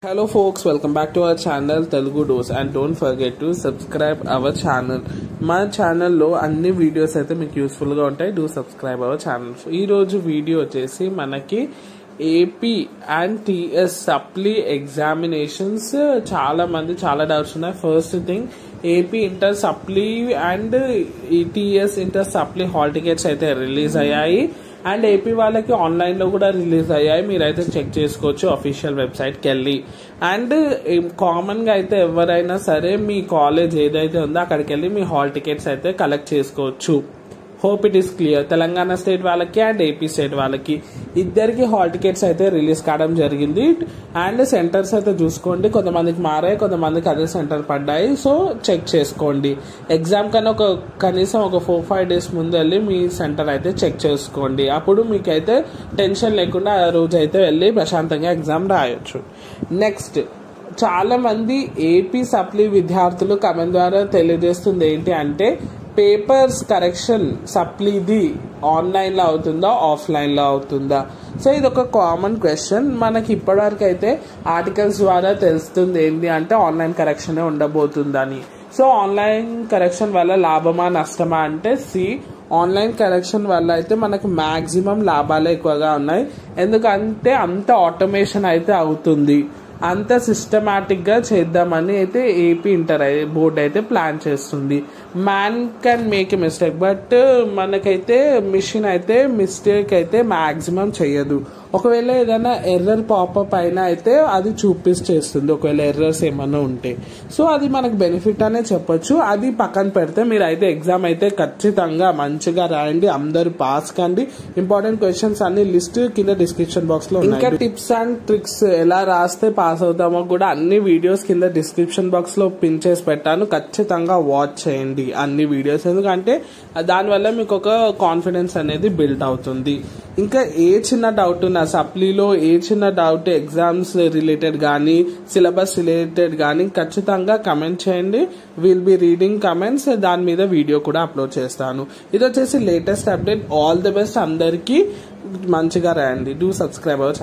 Hello folks, welcome back to our channel Telugu Dose and don't forget to subscribe our channel. మా ఛానల్లో అన్ని videos అయితే మీకు యూస్ఫుల్గా ఉంటాయి డూ సబ్స్క్రైబ్ అవర్ ఛానల్ ఈ రోజు వీడియో వచ్చేసి మనకి AP and TS supply examinations చాలా మంది చాలా డౌట్స్ ఉన్నాయి first thing AP inter supply and TS inter supply hall tickets అయితే రిలీజ్ అయ్యాయి అండ్ ఏపీ వాళ్ళకి ఆన్లైన్లో కూడా రిలీజ్ అయ్యాయి మీరైతే చెక్ చేసుకోవచ్చు అఫీషియల్ వెబ్సైట్కి వెళ్ళి అండ్ కామన్గా అయితే ఎవరైనా సరే మీ కాలేజ్ ఏదైతే ఉందో అక్కడికి వెళ్ళి మీ హాల్ టికెట్స్ అయితే కలెక్ట్ చేసుకోవచ్చు hope it is clear Telangana state వాళ్ళకి అండ్ ఏపీ స్టేట్ వాళ్ళకి ఇద్దరికి హాల్ టికెట్స్ అయితే రిలీజ్ కావడం జరిగింది అండ్ సెంటర్స్ అయితే చూసుకోండి కొంతమందికి మారాయి కొంతమందికి అదే సెంటర్ పడ్డాయి సో చెక్ చేసుకోండి ఎగ్జామ్ కన్నా ఒక కనీసం ఒక ఫోర్ ఫైవ్ డేస్ ముందు వెళ్ళి మీ సెంటర్ అయితే చెక్ చేసుకోండి అప్పుడు మీకైతే టెన్షన్ లేకుండా ఆ రోజు అయితే వెళ్ళి ప్రశాంతంగా ఎగ్జామ్ రాయొచ్చు నెక్స్ట్ చాలా మంది ఏపీ సప్లీ విద్యార్థులు కమెంట్ ద్వారా తెలియజేస్తుంది ఏంటి అంటే పేపర్స్ కరెక్షన్ సప్లీది ఆన్లైన్లో అవుతుందా ఆఫ్లైన్లో అవుతుందా సో ఇది ఒక కామన్ క్వశ్చన్ మనకి ఇప్పటివరకు అయితే ఆర్టికల్స్ ద్వారా తెలుస్తుంది ఏంటి అంటే ఆన్లైన్ కరెక్షనే ఉండబోతుందని సో ఆన్లైన్ కరెక్షన్ వల్ల లాభమా నష్టమా అంటే సి ఆన్లైన్ కరెక్షన్ వల్ల అయితే మనకు మ్యాక్సిమం లాభాలే ఎక్కువగా ఉన్నాయి ఎందుకంటే అంత ఆటోమేషన్ అయితే అవుతుంది అంత సిస్టమేటిక్గా చేద్దామని అయితే ఏపీ ఇంటర్ బోర్డ్ అయితే ప్లాన్ చేస్తుంది man can make a mistake but మనకైతే మిషన్ అయితే మిస్టేక్ అయితే మ్యాక్సిమం చేయదు ఒకవేళ ఏదైనా ఎర్రర్ పాపప్ అయినా అయితే అది చూపిస్తేస్తుంది ఒకవేళ ఎర్రర్స్ ఏమైనా ఉంటే సో అది మనకు బెనిఫిట్ అనే చెప్పొచ్చు అది పక్కన పెడితే మీరు అయితే ఎగ్జామ్ అయితే ఖచ్చితంగా మంచిగా రాయండి అందరు పాస్ కండి ఇంపార్టెంట్ క్వశ్చన్స్ అన్ని లిస్ట్ కింద డిస్క్రిప్షన్ బాక్స్ లో ఇంకా టిప్స్ అండ్ ట్రిక్స్ ఎలా రాస్తే పాస్ అవుతామో కూడా అన్ని వీడియోస్ కింద డిస్క్రిప్షన్ బాక్స్ లో పిన్ చేసి పెట్టాను ఖచ్చితంగా వాచ్ చేయండి అన్ని వీడియోస్ ఎందుకంటే దానివల్ల మీకు ఒక కాన్ఫిడెన్స్ అనేది బిల్డ్ అవుతుంది ఇంకా ఏ చిన్న డౌట్ ఉన్నా సప్లీలో ఏ చిన్న డౌట్ ఎగ్జామ్స్ రిలేటెడ్ కానీ సిలబస్ రిలేటెడ్ కానీ ఖచ్చితంగా కమెంట్ చేయండి విల్ బి రీడింగ్ కమెంట్స్ దాని మీద వీడియో కూడా అప్లోడ్ చేస్తాను ఇది వచ్చేసి latest update all the best అందరికీ మంచిగా రాయండి డూ సబ్స్క్రైబ్ అవ్వచ్చు